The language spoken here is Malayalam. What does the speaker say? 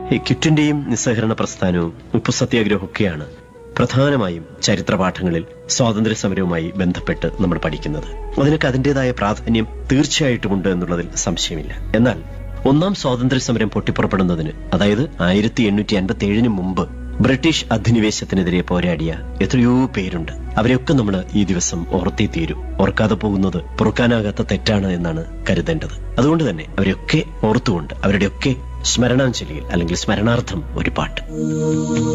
ഈ ക്വിറ്റിന്റെയും നിസ്സഹകരണ പ്രസ്ഥാനവും ഉപ്പു സത്യാഗ്രഹവും ഒക്കെയാണ് പ്രധാനമായും ചരിത്രപാഠങ്ങളിൽ സ്വാതന്ത്ര്യ സമരവുമായി ബന്ധപ്പെട്ട് നമ്മൾ പഠിക്കുന്നത് അതിനൊക്കെ അതിൻ്റെതായ പ്രാധാന്യം തീർച്ചയായിട്ടുമുണ്ട് എന്നുള്ളതിൽ സംശയമില്ല എന്നാൽ ഒന്നാം സ്വാതന്ത്ര്യ സമരം പൊട്ടിപ്പുറപ്പെടുന്നതിന് അതായത് ആയിരത്തി എണ്ണൂറ്റി അൻപത്തി ഏഴിന് മുമ്പ് ബ്രിട്ടീഷ് അധിനിവേശത്തിനെതിരെ പോരാടിയ എത്രയോ പേരുണ്ട് അവരെയൊക്കെ നമ്മൾ ഈ ദിവസം ഓർത്തേ തീരും ഓർക്കാതെ പോകുന്നത് പൊറുക്കാനാകാത്ത തെറ്റാണ് എന്നാണ് കരുതേണ്ടത് അതുകൊണ്ട് തന്നെ അവരെയൊക്കെ ഓർത്തുകൊണ്ട് അവരുടെയൊക്കെ സ്മരണാഞ്ജലിയിൽ അല്ലെങ്കിൽ സ്മരണാർത്ഥം ഒരു പാട്ട്